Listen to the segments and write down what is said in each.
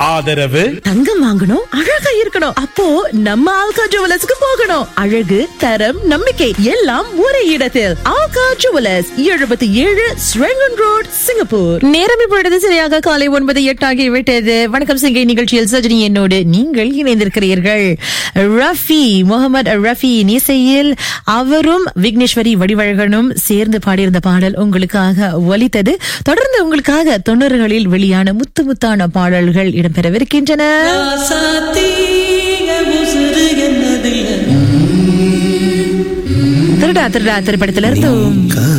ஆதரவு தங்கம் வாங்கணும் அழகா இருக்கணும் அப்போ நம்ம ஆல்கா ஜுவலர்ஸ்க்கு போகணும் அழகு தரம் நம்பிக்கை எல்லாம் ஒரே இடத்தில் ஆல்கா ஜுவலர்ஸ் எழுபத்தி ஏழு ஸ்ரெங்கன் ரோட் சிங்கப்பூர் நேரம் இப்பொழுது சரியாக காலை ஒன்பது எட்டு ஆகிவிட்டது வணக்கம் சிங்கை நிகழ்ச்சியில் சஜினி என்னோடு நீங்கள் இணைந்திருக்கிறீர்கள் ரஃபி முகமது ரஃபி இசையில் அவரும் விக்னேஸ்வரி வடிவழகனும் சேர்ந்து பாடியிருந்த பாடல் உங்களுக்காக ஒலித்தது தொடர்ந்து உங்களுக்காக தொண்ணூறுகளில் வெளியான முத்து முத்தான பாடல்கள் இடம்பெறவிருக்கின்றன திருடா திருடா திரைப்படத்துல இருந்தும்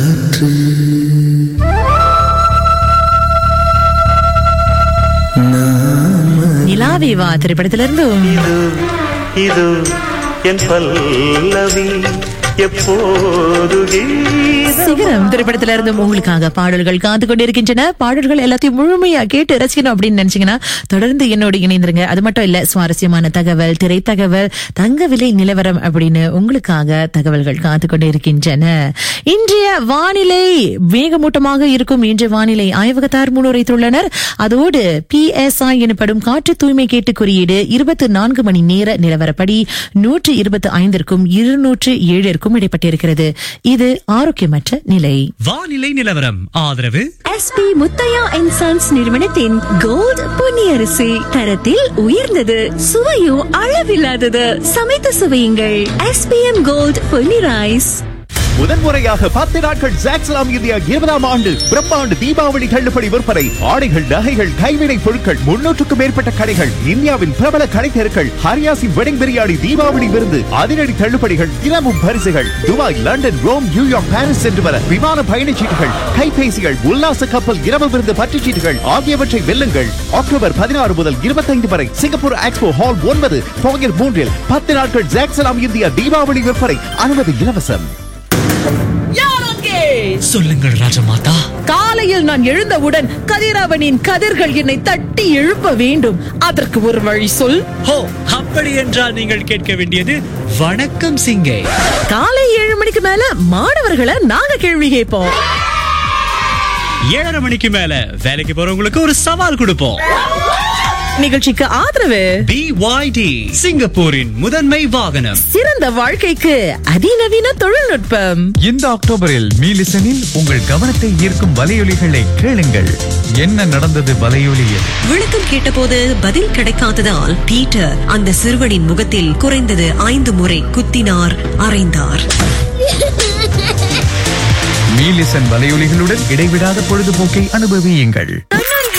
நிலாவே வா திரைப்படத்துல இருந்தும் இது இது என் பல்லவி எப்போது கீதம் சிகரம் திரைப்படத்துல இருந்தும் உங்களுக்காக பாடல்கள் காத்து கொண்டிருக்கின்றன பாடல்கள் எல்லாத்தையும் முழுமையா கேட்டு ரசிக்கணும் அப்படின்னு நினைச்சீங்கன்னா தொடர்ந்து என்னோடு இணைந்திருங்க அது மட்டும் இல்ல சுவாரஸ்யமான தகவல் திரை தகவல் தங்க விலை நிலவரம் அப்படின்னு உங்களுக்காக தகவல்கள் காத்து கொண்டிருக்கின்றன இன்றைய வானிலை மேகமூட்டமாக இருக்கும் இன்று வானிலை ஆய்வகத்தார் முன்னுரைத்துள்ளனர் அதோடு பிஎஸ்ஐ எனப்படும் காற்று தூய்மை கேட்டு குறியீடு இருபத்தி நான்கு மணி நேர நிலவரப்படி நூற்று இருபத்தி ஐந்திற்கும் இருநூற்று ஏழிற்கும் இடைப்பட்டிருக்கிறது இது ஆரோக்கியமற்ற நிலை வானிலை நிலவரம் ஆதரவு எஸ்பி முத்தையா அண்ட் சன்ஸ் நிறுவனத்தின் கோல்ட் பொன்னியரிசி தரத்தில் உயர்ந்தது சுவையும் அளவில்லாதது சமைத்து சுவையுங்கள் எஸ்பிஎம் கோல்ட் பொன்னி ரைஸ் முதன்முறையாக பத்து நாட்கள் ஜாக்ஸ்லாம் இந்தியா இருபதாம் ஆண்டு பிரம்மாண்டு தீபாவளி தள்ளுபடி விற்பனை ஆடைகள் நகைகள் கைவினை பொருட்கள் முன்னூற்றுக்கும் மேற்பட்ட கடைகள் இந்தியாவின் பிரபல கடை தெருக்கள் ஹரியாசின் வெடிங் பிரியாணி தீபாவளி விருந்து அதிரடி தள்ளுபடிகள் தினமும் பரிசுகள் Dubai London Rome New York Paris சென்று வர விமான பயணச்சீட்டுகள் கைபேசிகள் உல்லாச கப்பல் இரவு விருந்து பற்றுச்சீட்டுகள் ஆகியவற்றை வெல்லுங்கள் அக்டோபர் பதினாறு முதல் இருபத்தைந்து வரை சிங்கப்பூர் எக்ஸ்போ ஹால் ஒன்பது போயர் மூன்றில் பத்து நாட்கள் ஜாக்ஸ்லாம் இந்தியா தீபாவளி விற்பனை அனுமதி இலவசம் சொல்லுங்கள் ராஜமாதா காலையில் நான் எழுந்தவுடன் கதிரவனின் கதிர்கள் என்னை தட்டி எழுப்ப வேண்டும் அதற்கு ஒரு வழி சொல் ஹோ அப்படி என்றால் நீங்கள் கேட்க வேண்டியது வணக்கம் சிங்கை காலை ஏழு மணிக்கு மேல மாணவர்களை நாங்க கேள்வி கேட்போம் ஏழரை மணிக்கு மேல வேலைக்கு போறவங்களுக்கு ஒரு சவால் கொடுப்போம் நிகழ்ச்சிக்கு ஆதரவு பிஒய்டி சிங்கப்பூரின் முதன்மை வாகனம் சிறந்த வாழ்க்கைக்கு அதிநவீன தொழில்நுட்பம் இந்த அக்டோபரில் மீலிசனில் உங்கள் கவனத்தை ஈர்க்கும் வலையொலிகளை கேளுங்கள் என்ன நடந்தது வலையொலியில் விளக்கம் கேட்டபோது பதில் கிடைக்காததால் பீட்டர் அந்த சிறுவனின் முகத்தில் குறைந்தது ஐந்து முறை குத்தினார் அறைந்தார் மீலிசன் வலையொலிகளுடன் இடைவிடாத பொழுதுபோக்கை அனுபவியுங்கள்